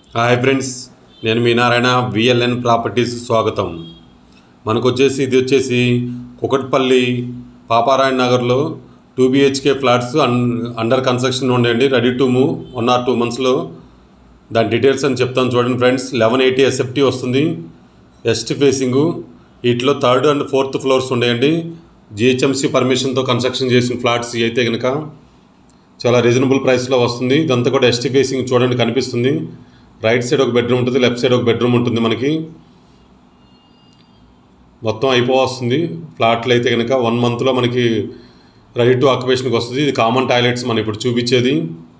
hi friends నేను మీ Narayana VLN properties స్వాగతం మనకు వచ్చేసి ఇది వచ్చేసి కుకట్పల్లి పాపారాయణ నగర్లో two BHK flats an under construction ఉండండి ready to move one or two మంత్స్లో దాని డీటెయిల్స్ అని చెప్తాను చూడండి ఫ్రెండ్స్ లెవెన్ ఎయిటీ ఎస్ఎఫ్టీ వస్తుంది ఎస్ట్ ఫేసింగు వీటిలో థర్డ్ అండ్ ఫోర్త్ ఫ్లోర్స్ ఉండేయండి జిహెచ్ఎంసీ పర్మిషన్తో కన్స్ట్రక్షన్ చేసిన ఫ్లాట్స్ ఇవి అయితే కనుక చాలా రీజనబుల్ ప్రైస్లో వస్తుంది ఇదంతా కూడా ఎస్టీ ఫేసింగ్ చూడండి కనిపిస్తుంది రైట్ సైడ్ ఒక బెడ్రూమ్ ఉంటుంది లెఫ్ట్ సైడ్ ఒక బెడ్రూమ్ ఉంటుంది మనకి మొత్తం అయిపోవస్తుంది ఫ్లాట్లు అయితే కనుక వన్ మంత్లో మనకి రెడీ టు ఆక్యుపేషన్కి వస్తుంది ఇది కామన్ టాయిలెట్స్ మనం ఇప్పుడు చూపించేది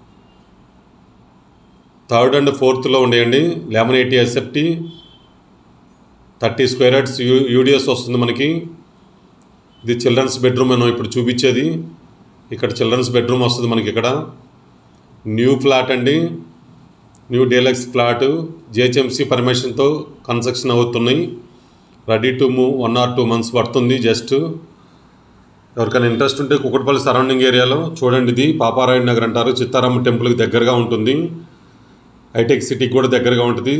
థర్డ్ అండ్ ఫోర్త్లో ఉండేయండి eleven eighty SFT thirty square yards you UDS వస్తుంది మనకి ఇది చిల్డ్రన్స్ బెడ్రూమ్ మనం ఇప్పుడు చూపించేది ఇక్కడ చిల్డ్రన్స్ బెడ్రూమ్ వస్తుంది మనకి ఇక్కడ న్యూ ఫ్లాట్ అండి న్యూ డీలక్స్ ఫ్లాట్ జిహెచ్ఎంసీ పర్మిషన్తో కన్స్ట్రక్షన్ అవుతున్నాయి ready to move one or two months పడుతుంది జస్ట్ ఎవరికైనా ఇంట్రెస్ట్ ఉంటే కుక్కటపల్లి సరౌండింగ్ ఏరియాలో చూడండి ఇది పాపారాయణ నగర్ అంటారు చిత్తారామ టెంపుల్కి దగ్గరగా ఉంటుంది హైటెక్ సిటీకి కూడా దగ్గరగా ఉంటుంది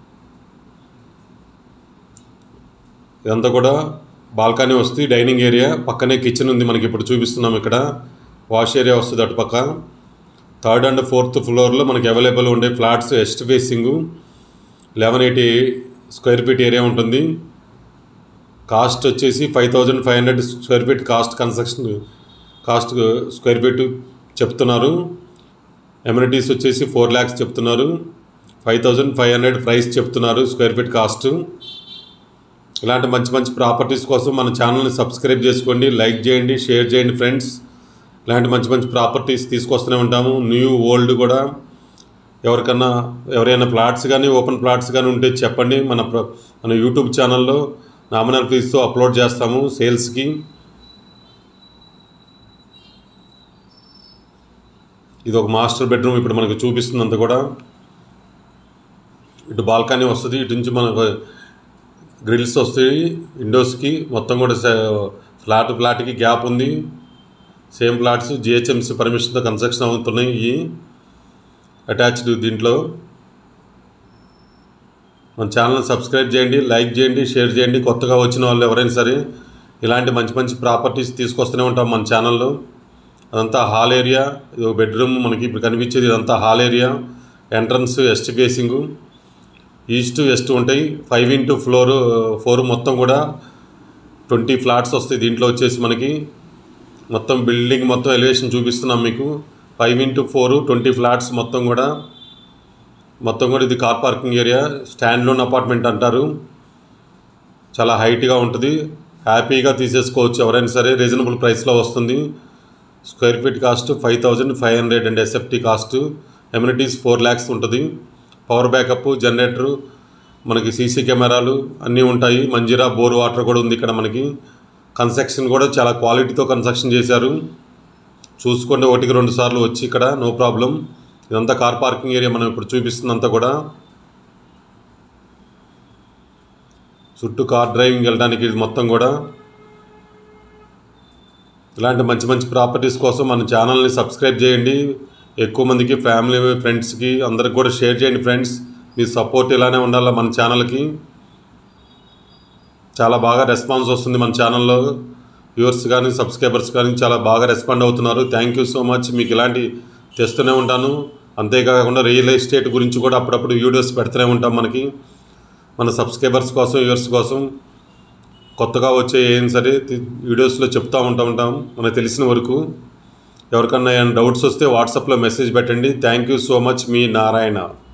ఇదంతా కూడా బాల్కనీ వస్తుంది డైనింగ్ ఏరియా పక్కనే కిచెన్ ఉంది మనకి ఇప్పుడు చూపిస్తున్నాం ఇక్కడ వాష్ ఏరియా వస్తుంది అటుపక్క థర్డ్ అండ్ ఫోర్త్ ఫ్లోర్లో మనకి అవైలబుల్ ఉండే flats east facing eleven eighty square feet area ఉంటుంది కాస్ట్ వచ్చేసి five thousand five hundred square feet cost construction cost square feet చెప్తున్నారు ఎమ్యూనిటీస్ వచ్చేసి ఫోర్ ల్యాక్స్ చెప్తున్నారు five thousand five hundred price చెప్తున్నారు square feet cost ఇలాంటి మంచి మంచి ప్రాపర్టీస్ కోసం మన ఛానల్ని సబ్స్క్రైబ్ చేసుకోండి లైక్ చేయండి షేర్ చేయండి ఫ్రెండ్స్ ఇలాంటి మంచి మంచి ప్రాపర్టీస్ తీసుకొస్తూనే ఉంటాము న్యూ ఓల్డ్ కూడా ఎవరికన్నా ఎవరైనా ప్లాట్స్ కానీ ఓపెన్ ప్లాట్స్ కానీ ఉంటే చెప్పండి మన ప్ర- మన యూట్యూబ్ ఛానల్లో నామినల్ ఫీజుతో అప్లోడ్ చేస్తాము సేల్స్కి ఇది ఒక మాస్టర్ బెడ్రూమ్ ఇప్పుడు మనకు చూపిస్తుంది అంతా కూడా ఇటు బాల్కనీ వస్తుంది ఇటు నుంచి మనకు గ్రిల్స్ వస్తాయి విండోస్కి మొత్తం కూడా స- ఫ్లాట్ ఫ్లాట్కి గ్యాప్ ఉంది సేమ్ ఫ్లాట్స్ జిహెచ్ఎంసీ పర్మిషన్తో కన్స్ట్రక్షన్ అవుతున్నాయి ఇవి అటాచ్డ్ దీంట్లో మన ఛానల్ సబ్స్క్రైబ్ చేయండి లైక్ చేయండి షేర్ చేయండి కొత్తగా వచ్చిన వాళ్ళు ఎవరైనా సరే ఇలాంటి మంచి మంచి ప్రాపర్టీస్ తీసుకొస్తూనే ఉంటాం మన ఛానల్లో అదంతా హాల్ ఏరియా ఇది ఒక బెడ్రూమ్ మనకి ఇప్పుడు కనిపించేది ఇదంతా hall area entrance east facing east west ఉంటాయి ఫైవ్ ఇంటూ ఫ్లోర్ ఫోర్ మొత్తం కూడా ట్వంటీ ఫ్లాట్స్ వస్తాయి దీంట్లో వచ్చేసి మనకి మొత్తం బిల్డింగ్ మొత్తం ఎలివేషన్ చూపిస్తున్నాం మీకు five into four twenty flats మొత్తం కూడా మొత్తం కూడా ఇది car parking area stand lone apartment అంటారు చాలా హైట్గా ఉంటుంది హ్యాపీగా తీసేసుకోవచ్చు ఎవరైనా సరే రీజనబుల్ ప్రైస్లో వస్తుంది square feet cost five thousand five hundred and SFT cost amenities four lakhs ఉంటుంది పవర్ బ్యాకప్ జనరేటరు మనకి సీసీ కెమెరాలు అన్నీ ఉంటాయి మంజీరా బోర్ వాటర్ కూడా ఉంది ఇక్కడ మనకి కన్స్ట్రక్షన్ కూడా చాలా క్వాలిటీతో కన్స్ట్రక్షన్ చేశారు చూసుకోండి ఒకటికి రెండు సార్లు వచ్చి ఇక్కడ నో ప్రాబ్లం ఇదంతా కార్ పార్కింగ్ ఏరియా మనం ఇప్పుడు చూపిస్తుందంతా కూడా చుట్టూ కార్ డ్రైవింగ్ వెళ్ళడానికి ఇది మొత్తం కూడా ఇలాంటి మంచి మంచి ప్రాపర్టీస్ కోసం మన ఛానల్ని సబ్స్క్రైబ్ చేయండి ఎక్కువ మందికి ఫ్యామిలీ ఫ్రెండ్స్కి అందరికి కూడా షేర్ చేయండి ఫ్రెండ్స్ మీ సపోర్ట్ ఇలానే ఉండాలి మన ఛానల్కి చాలా బాగా రెస్పాన్స్ వస్తుంది మన ఛానల్లో వ్యూవర్స్ కానీ సబ్స్క్రైబర్స్ కానీ చాలా బాగా రెస్పాండ్ అవుతున్నారు థ్యాంక్ యూ సో మచ్ మీకు ఇలాంటి తెస్తూనే ఉంటాను అంతేకాకుండా రియల్ ఎస్టేట్ గురించి కూడా అప్పుడప్పుడు వీడియోస్ పెడుతూనే ఉంటాం మనకి మన సబ్స్క్రైబర్స్ కోసం వ్యూవర్స్ కోసం కొత్తగా వచ్చే ఏం సరే తి- వీడియోస్లో చెప్తూ ఉంటా ఉంటాం మనకు తెలిసిన వరకు ఎవరికన్నా ఏమైనా డౌట్స్ వస్తే వాట్సాప్లో మెసేజ్ పెట్టండి థ్యాంక్ యూ సో మచ్ మీ నారాయణ